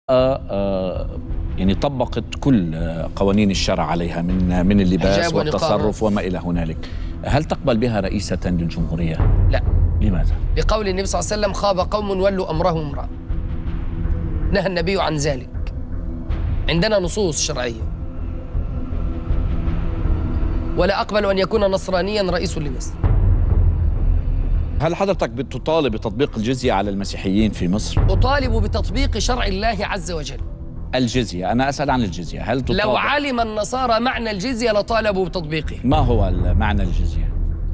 آه، يعني طبقت كل آه، قوانين الشرع عليها من من اللباس حجاب ونقاب. والتصرف وما الى هنالك هل تقبل بها رئيسة للجمهورية؟ لا لماذا؟ لقول النبي صلى الله عليه وسلم خاب قوم ولوا امرهم امراه نهى النبي عن ذلك عندنا نصوص شرعيه ولا اقبل ان يكون نصرانيا رئيس لمصر هل حضرتك بتطالب بتطبيق الجزية على المسيحيين في مصر؟ اطالب بتطبيق شرع الله عز وجل الجزية أنا أسأل عن الجزية هل تطبق لو علم النصارى معنى الجزيه لطالبوا بتطبيقه ما هو معنى الجزية؟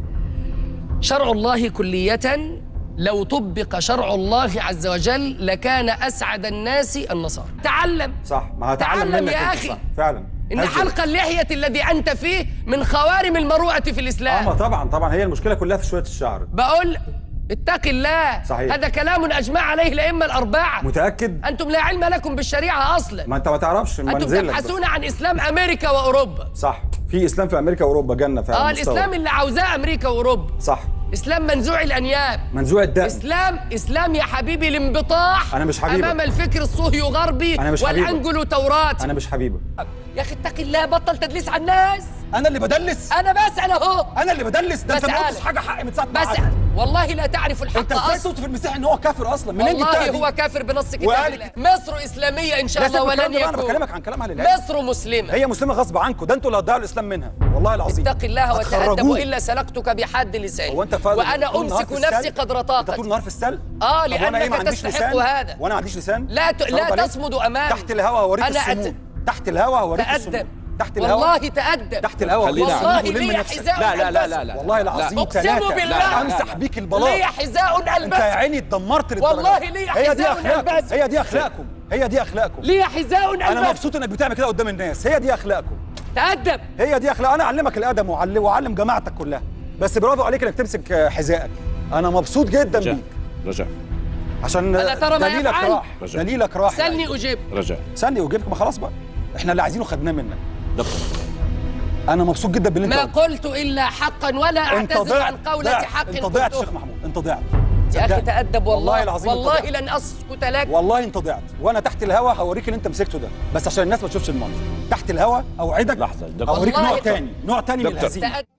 شرع الله كليه لو طبق شرع الله عز وجل لكان اسعد الناس النصارى تعلم صح ما هتعلم تعلم منك يا أنت، أخي. صح فعلا ان هزل. حلق اللحيه الذي انت فيه من خوارم المروءه في اه ما الاسلام طبعا طبعا هي المشكله كلها في شويه الشعر بقول اتق الله صحيح. هذا كلام اجمع عليه الائمه الاربعه متاكد انتم لا علم لكم بالشريعه اصلا ما انت ما تعرفش انتم منزلك بس. تبحثون عن اسلام امريكا واوروبا صح في اسلام في امريكا واوروبا جنه فعلا اه مستورد. الاسلام اللي عاوزاه امريكا واوروبا صح اسلام منزوع الانياب منزوع الدقن اسلام اسلام يا حبيبي الانبطاح أنا مش حبيبك. امام الفكر الصهيو غربي أنا مش حبيبك. والانجلو توراتي انا مش حبيبك يا اخي اتق الله بطل تدليس على الناس انا اللي بدلس انا بسال اهو انا اللي بدلس ده انت ما بسألك. قلتش حاجه حقي من ساعه ما بس قعدت. والله لا تعرف الحق انت ازاي اصلا توصف المسيح ان هو كافر اصلا منين والله جبتها دي؟ هو كافر بنص كتاب وقال- الله مصر اسلاميه ان شاء لا الله سيبك من ولن الكلام ده بقى، انا يكون بكلمك عن كلام اهل العلم مصر مسلمه هي مسلمه غصب عنكم ده انتوا اللي هتضيعوا الاسلام منها والله العظيم اتق الله وتأدب هتخرجوه. والا سلقتك بحد لساني هو انت فاهم وانا طول النهار امسك في نفسي السل؟ قدر انت طول طاقتي النهار في السل اه طب وأنا إيه، ما لانك عنديش تستحق لسان؟ هذا وانا ما عنديش لسان لا ت... شرط لا عليك؟ تصمد امامي تحت الهوا هوريك أنا أت- السموم تحت الهوا هوريك تأدب السموم تحت الهوا والله تأدب تحت الهوا خلينا- هوريك والله السموم ولم لي نفسك. حذاء لا لا لا ألبسه. لا لا والله العظيم أقسم ثلاثة بالله. امسح بيك البلاط لي حذاء انت يا البس عيني اتدمرت للدرجة والله دي. لي هي دي حذاء اخلاقكم ألبسه. هي دي اخلاقكم هي دي اخلاقكم لي حذاء انا البس مبسوط انك بتعمل كده قدام الناس هي دي اخلاقكم تأدب هي دي اخلاق انا اعلمك الادب واعلم واعلم جماعتك كلها بس برافو عليك انك تمسك آه، حذائك انا مبسوط جدا رجاء بيك رجاء عشان أنا ترى ما دليلك يفعل. راح رجاء. دليلك راح يعني. سلني أجيب رجاء سلني وجيبك ما خلاص بقى احنا اللي عايزينه خدناه منك دكتور انا مبسوط جدا باللي انت ما قلته. قلت إلا حقا ولا انت أعتذر عن ضعت قولة ضعت. حق انت ضعت قلته. شيخ محمود انت ضعت يا أخي صدقني. تأدب والله والله العظيم انت والله ضعت. لن أسكت لك والله انت ضعت وانا تحت الهوا هوريك اللي انت مسكته ده بس عشان الناس ما تشوفش المنظر تحت الهوا اوعدك لحظة، دكتور. اوريك والله نوع انت- تاني نوع تاني من دكتور. الهزيمه تأدب